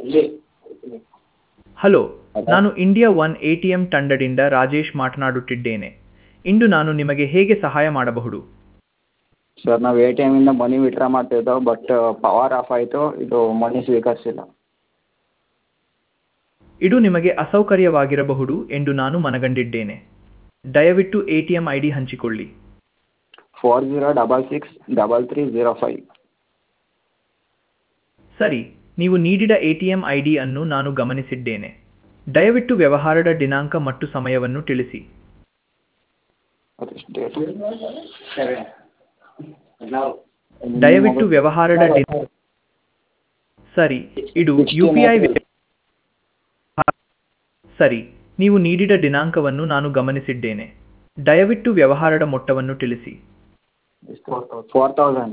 hello ನಾನು India one A T M ತಂಡದಿಂದ ರಾಜೇಶ್ ಮಾತನಾಡುತ್ತಿದ್ದೇನೆ ಇಂದು ನಾನು ನಿಮಗೆ ಹೇಗೆ ಸಹಾಯ ಮಾಡಬಹುದು ಸರ್ ನಾವು ಎ ಟಿ ಎಮ್ಮಿಂದ ಮನಿ ವಿತ್ಡ್ರಾ ಮಾಡ್ತಿದ್ದೋ ಬಟ್ ಪವರ್ ಆಫ್ ಆಯಿತು ಇದು ಮನಿ ಸ್ವೀಕರಿಸಿಲ್ಲ ಇದು ನಿಮಗೆ ಅಸೌಕರ್ಯವಾಗಿರಬಹುದು ಎಂದು ನಾನು ಮನಗಂಡಿದ್ದೇನೆ ದಯವಿಟ್ಟು A T M I D ಹಂಚಿಕೊಳ್ಳಿ four zero double six double three zero five ಸರಿ ನೀವು ನೀಡಿದ A T M I D ಅನ್ನು ನಾನು ಗಮನಿಸಿದ್ದೇನೆ ದಯವಿಟ್ಟು ವ್ಯವಹಾರದ ದಿನಾಂಕ ಮತ್ತು ಸಮಯವನ್ನು ತಿಳಿಸಿ ದಯವಿಟ್ಟು ವ್ಯವಹಾರದ ದಿ ಸರಿ ಇದು ಯು ಪಿ ಐ ಸರಿ ನೀವು ನೀಡಿದ ದಿನಾಂಕವನ್ನು ನಾನು ಗಮನಿಸಿದ್ದೇನೆ ದಯವಿಟ್ಟು ವ್ಯವಹಾರದ ಮೊತ್ತವನ್ನು ತಿಳಿಸಿ ಫೋರ್ ತೌಸಂಡ್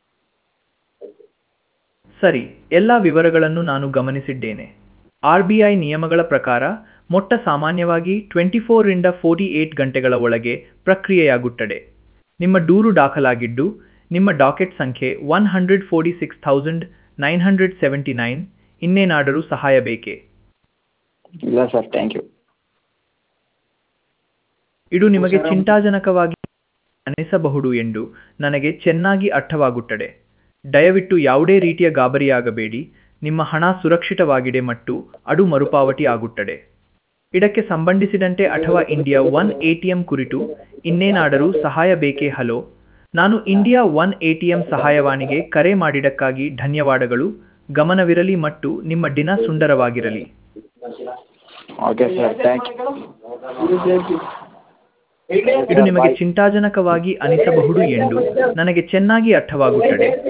ಸರಿ ಎಲ್ಲ ವಿವರಗಳನ್ನು ನಾನು ಗಮನಿಸಿದ್ದೇನೆ ಆರ್ ಬಿ ಐ ನಿಯಮಗಳ ಪ್ರಕಾರ ಮೊಟ್ಟ ಸಾಮಾನ್ಯವಾಗಿ ಟ್ವೆಂಟಿ ಫೋರಿಂದ ಫೋರ್ಟಿ ಏಟ್ ಗಂಟೆಗಳ ಒಳಗೆ ಪ್ರಕ್ರಿಯೆಯಾಗುತ್ತದೆ ನಿಮ್ಮ ದೂರು ದಾಖಲಾಗಿದ್ದು ನಿಮ್ಮ ಡಾಕೆಟ್ ಸಂಖ್ಯೆ one hundred forty six thousand nine hundred seventy nine ಇನ್ನೇನಾದರೂ ಸಹಾಯ ಬೇಕೇ ಇಲ್ಲ ಸರ್ ಥ್ಯಾಂಕ್ ಯು ಇದು ನಿಮಗೆ ಚಿಂತಾಜನಕವಾಗಿ ಅನಿಸಬಹುದು ಎಂದು ನನಗೆ ಚೆನ್ನಾಗಿ ಅರ್ಥವಾಗುತ್ತದೆ ದಯವಿಟ್ಟು ಯಾವುದೇ ರೀತಿಯ ಗಾಬರಿಯಾಗಬೇಡಿ ನಿಮ್ಮ ಹಣ ಸುರಕ್ಷಿತವಾಗಿದೆ ಮತ್ತು ಅದು ಮರುಪಾವತಿ ಆಗುತ್ತದೆ ಇದಕ್ಕೆ ಸಂಬಂಧಿಸಿದಂತೆ ಅಥವಾ ಇಂಡಿಯಾ ಒನ್ ಎಟಿಎಂ ಕುರಿತು ಇನ್ನೇನಾದರೂ ಸಹಾಯ ಬೇಕೇ ಹಲೋ ನಾನು ಇಂಡಿಯಾ ಒನ್ ಎಟಿಎಂ ಸಹಾಯವಾಣಿಗೆ ಕರೆ ಮಾಡಿದ್ದಕ್ಕಾಗಿ ಧನ್ಯವಾದಗಳು ಗಮನವಿರಲಿ ಮತ್ತು ನಿಮ್ಮ ದಿನ ಸುಂದರವಾಗಿರಲಿ ಓಕೆ ಸರ್ ಥ್ಯಾಂಕ್ ಯು ಇದು ನಿಮಗೆ ಚಿಂತಾಜನಕವಾಗಿ ಅನಿಸಬಹುದು ಎಂದು ನನಗೆ ಚೆನ್ನಾಗಿ ಅರ್ಥವಾಗುತ್ತದೆ